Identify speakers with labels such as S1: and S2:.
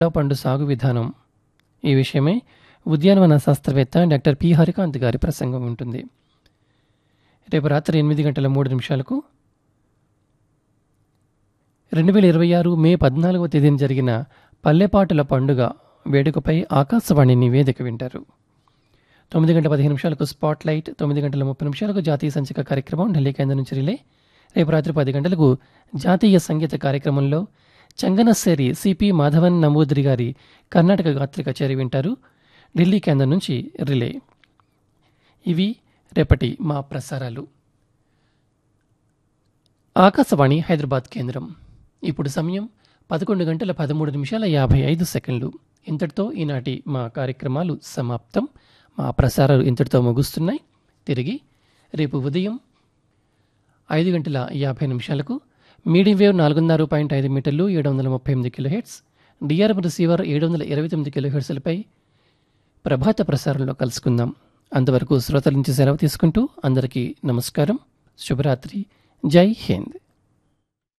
S1: పండు సాగు విధానం ఈ విషయమై ఉద్యానవన శాస్త్రవేత్త డాక్టర్ పి హరికాంత్ గారి ప్రసంగం ఉంటుంది రేపు రాత్రి ఎనిమిది గంటల మూడు నిమిషాలకు రెండు వేల ఇరవై ఆరు మే పద్నాలుగవ తేదీన జరిగిన పల్లెపాటుల పండుగ వేడుకపై ఆకాశవాణి నివేదిక వింటారు తొమ్మిది గంటల పదిహేను నిమిషాలకు స్పాట్ లైట్ తొమ్మిది గంటల ముప్పై నిమిషాలకు జాతీయ సంచిక కార్యక్రమం ఢిల్లీ కేంద్రం నుంచి రిలే రేపు రాత్రి పది గంటలకు జాతీయ సంగీత కార్యక్రమంలో చంగనస్సేరి సిపి మాధవన్ నమూద్రి గారి కర్ణాటక గాత్రి కచేరీ వింటారు ఢిల్లీ కేంద్రం నుంచి రిలే ఇవి రేపటి మా ప్రసారాలు ఆకాశవాణి హైదరాబాద్ కేంద్రం ఇప్పుడు సమయం పదకొండు గంటల పదమూడు నిమిషాల యాభై ఐదు సెకండ్లు ఇంతటితో ఈనాటి మా కార్యక్రమాలు సమాప్తం మా ప్రసారాలు ఇంతటితో ముగుస్తున్నాయి తిరిగి రేపు ఉదయం ఐదు గంటల యాభై నిమిషాలకు మీడియం వేవ్ నాలుగున్నర పాయింట్ ఐదు మీటర్లు ఏడు వందల ముప్పై ఎనిమిది కిలో హెడ్స్ డిఆర్ఎం రిసీవర్ ఏడు వందల ఇరవై తొమ్మిది కిలో హెడ్స్లపై ప్రభాత ప్రసారంలో కలుసుకుందాం అంతవరకు శ్రోతల నుంచి సెలవు తీసుకుంటూ అందరికీ నమస్కారం శుభరాత్రి జై హింద్